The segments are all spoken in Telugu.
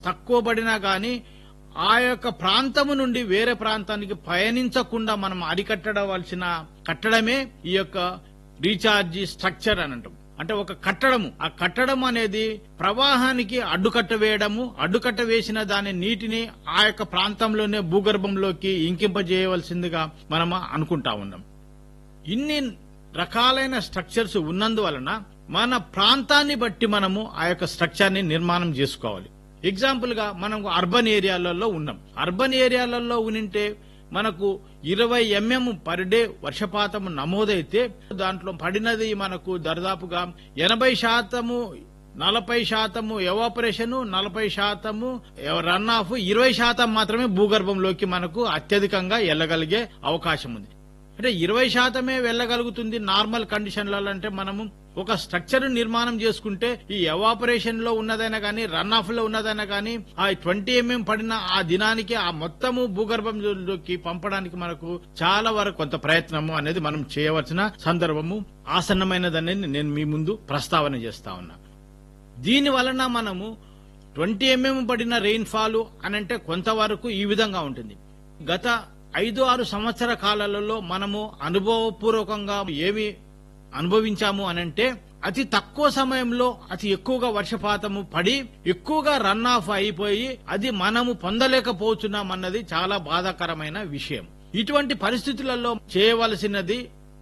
తక్కువ పడినా గాని ఆ యొక్క ప్రాంతము నుండి వేరే ప్రాంతానికి పయనించకుండా మనం అరికట్టవలసిన కట్టడమే ఈ యొక్క రీఛార్జీ స్ట్రక్చర్ అని అంటాం అంటే ఒక కట్టడము ఆ కట్టడం అనేది ప్రవాహానికి అడ్డుకట్ట వేయడము అడ్డుకట్ట వేసిన దాని నీటిని ఆ యొక్క ప్రాంతంలోనే భూగర్భంలోకి ఇంకింపజేయవలసిందిగా మనం అనుకుంటా ఉన్నాం ఇన్ని రకాలైన స్ట్రక్చర్స్ ఉన్నందువలన మన ప్రాంతాన్ని బట్టి మనము ఆ యొక్క స్ట్రక్చర్ ని నిర్మాణం చేసుకోవాలి ఎగ్జాంపుల్ గా మనం అర్బన్ ఏరియాలలో ఉన్నాం అర్బన్ ఏరియాలలో ఉనింటే మనకు ఇరవై ఎంఎం పర్ డే వర్షపాతం నమోదైతే దాంట్లో పడినది మనకు దరిదాపుగా ఎనభై శాతము నలభై శాతము ఎవాపరేషన్ నలభై శాతము రన్ ఆఫ్ ఇరవై శాతం మాత్రమే భూగర్భంలోకి మనకు అత్యధికంగా వెళ్ళగలిగే అవకాశం ఉంది అంటే ఇరవై శాతమే వెళ్ళగలుగుతుంది నార్మల్ కండిషన్లలో అంటే మనము ఒక స్ట్రక్చర్ నిర్మాణం చేసుకుంటే ఈ ఎవాపరేషన్ లో ఉన్నదైనా కానీ రన్ ఆఫ్ లో ఉన్నదైనా కానీ ఆ ట్వంటీ ఎంఎం పడిన ఆ దినానికి ఆ మొత్తము భూగర్భంలోకి పంపడానికి మనకు చాలా వరకు కొంత ప్రయత్నము అనేది మనం చేయవలసిన సందర్భము ఆసన్నమైనదని నేను మీ ముందు ప్రస్తావన చేస్తా ఉన్నా దీని వలన మనము ట్వంటీ ఎంఎం పడిన రెయిన్ ఫాల్ అని అంటే కొంతవరకు ఈ విధంగా ఉంటుంది గత ఐదు ఆరు సంవత్సర కాలాలలో మనము అనుభవపూర్వకంగా ఏమి అనుభవించాము అనంటే అతి తక్కువ సమయంలో అతి ఎక్కువగా వర్షపాతము పడి ఎక్కువగా రన్ ఆఫ్ అయిపోయి అది మనము పొందలేకపోతున్నాం అన్నది చాలా బాధాకరమైన విషయం ఇటువంటి పరిస్థితులలో చేయవలసినది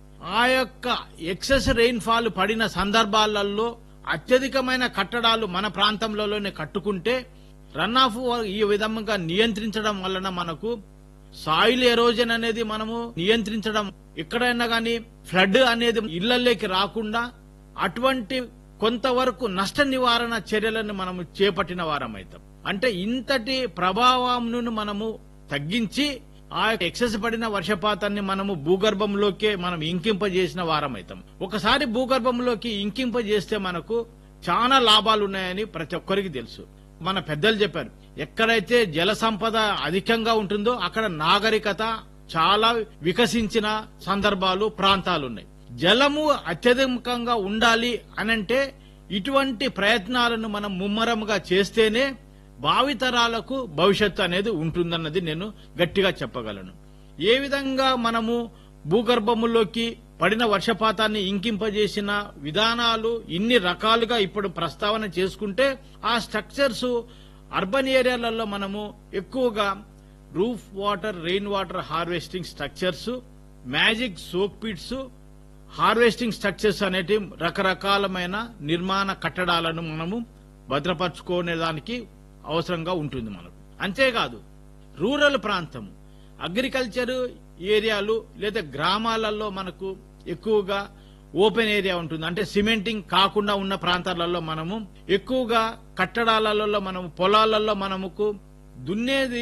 ఆ యొక్క ఎక్సెస్ రెయిన్ ఫాల్ పడిన సందర్భాలలో అత్యధికమైన కట్టడాలు మన ప్రాంతంలోనే కట్టుకుంటే రన్ ఆఫ్ ఈ విధంగా నియంత్రించడం వలన మనకు సాయిల్ ఎరోజన్ అనేది మనము నియంత్రించడం ఎక్కడైనా గాని ఫ్లడ్ అనేది ఇళ్లలోకి రాకుండా అటువంటి కొంతవరకు నష్ట నివారణ చర్యలను మనము చేపట్టిన వారమైతాం అంటే ఇంతటి ప్రభావంను మనము తగ్గించి ఆ ఎక్సెస్ పడిన వర్షపాతాన్ని మనము భూగర్భంలోకే మనం ఇంకింపజేసిన వారమైతాం ఒకసారి భూగర్భంలోకి ఇంకింపజేస్తే మనకు చాలా లాభాలు ఉన్నాయని ప్రతి ఒక్కరికి తెలుసు మన పెద్దలు చెప్పారు ఎక్కడైతే జల సంపద అధికంగా ఉంటుందో అక్కడ నాగరికత చాలా వికసించిన సందర్భాలు ప్రాంతాలున్నాయి జలము అత్యధికంగా ఉండాలి అనంటే ఇటువంటి ప్రయత్నాలను మనం ముమ్మరంగా చేస్తేనే భావితరాలకు భవిష్యత్తు అనేది ఉంటుందన్నది నేను గట్టిగా చెప్పగలను ఏ విధంగా మనము భూగర్భములోకి పడిన వర్షపాతాన్ని ఇంకింపజేసిన విధానాలు ఇన్ని రకాలుగా ఇప్పుడు ప్రస్తావన చేసుకుంటే ఆ స్ట్రక్చర్స్ అర్బన్ ఏరియాలలో మనము ఎక్కువగా roof water rain water harvesting structures magic soak pits harvesting structures అనేటి రకరకాలమైన నిర్మాణ కట్టడాలను మనము భద్రపరచుకునే దానికి అవసరంగా ఉంటుంది మనకు అంతేకాదు రూరల్ ప్రాంతము అగ్రికల్చర్ ఏరియాలు లేదా గ్రామాలలో మనకు ఎక్కువగా ఓపెన్ ఏరియా ఉంటుంది అంటే సిమెంటింగ్ కాకుండా ఉన్న ప్రాంతాలలో మనము ఎక్కువగా కట్టడాలలో మనము పొలాలలో మనముకు దున్నేది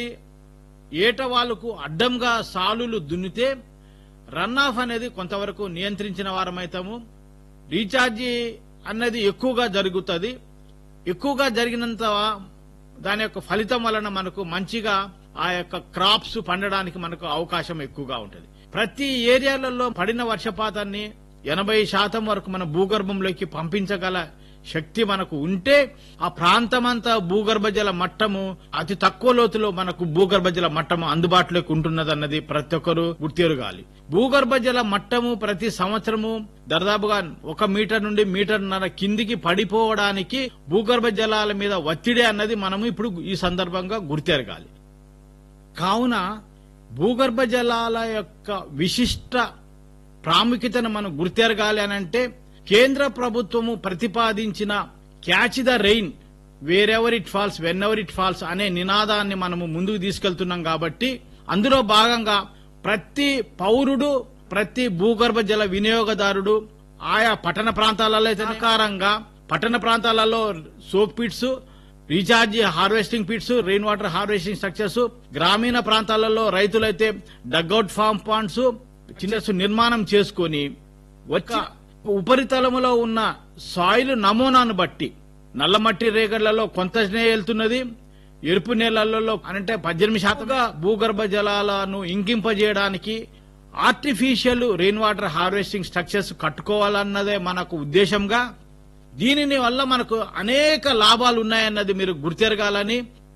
ఏటవాళ్ళకు అడ్డంగా సాలులు దున్నితే రన్ ఆఫ్ అనేది కొంతవరకు నియంత్రించిన వారమైతాము రీఛార్జీ అన్నది ఎక్కువగా జరుగుతుంది ఎక్కువగా జరిగినంత దాని యొక్క ఫలితం వలన మనకు మంచిగా ఆ యొక్క క్రాప్స్ పండడానికి మనకు అవకాశం ఎక్కువగా ఉంటుంది ప్రతి ఏరియాలలో పడిన వర్షపాతాన్ని ఎనభై శాతం వరకు మన భూగర్భంలోకి పంపించగల శక్తి మనకు ఉంటే ఆ ప్రాంతమంతా భూగర్భ జల మట్టము అతి తక్కువ లోతులో మనకు భూగర్భ జల మట్టము అందుబాటులోకి ఉంటున్నదన్నది ప్రతి ఒక్కరు గుర్తెరగాలి భూగర్భ జల మట్టము ప్రతి సంవత్సరము దాదాపుగా ఒక మీటర్ నుండి మీటర్న్నర కిందికి పడిపోవడానికి భూగర్భ జలాల మీద ఒత్తిడి అన్నది మనము ఇప్పుడు ఈ సందర్భంగా గుర్తెరగాలి కావున భూగర్భ జలాల యొక్క విశిష్ట ప్రాముఖ్యతను మనం గుర్తెరగాలి అని అంటే కేంద్ర ప్రభుత్వము ప్రతిపాదించిన catch the rain wherever it falls whenever it falls అనే నినాదాన్ని మనము ముందుకు తీసుకెళ్తున్నాం కాబట్టి అందులో భాగంగా ప్రతి పౌరుడు ప్రతి భూగర్భ జల వినియోగదారుడు ఆయా పట్టణ ప్రాంతాలలో సహకారంగా పట్టణ ప్రాంతాలలో soak pits recharge harvesting pits rain water harvesting structures గ్రామీణ ప్రాంతాలలో రైతులైతే డగ్అవుట్ ఫార్మ్ పాండ్స్ చిన్న నిర్మాణం చేసుకొని వచ్చి ఉపరితలములో ఉన్న సాయిల్ నమూనాను బట్టి నల్లమట్టి రేగళ్లలో కొంతనే వెళ్తున్నది ఎరుపు నేలలలో అంటే పద్దెనిమిది శాతంగా భూగర్భ జలాలను ఇంకింపజేయడానికి artificial rain water harvesting structures కట్టుకోవాలన్నదే మనకు ఉద్దేశంగా దీనిని వల్ల మనకు అనేక లాభాలు ఉన్నాయన్నది మీరు గుర్తెరగాలని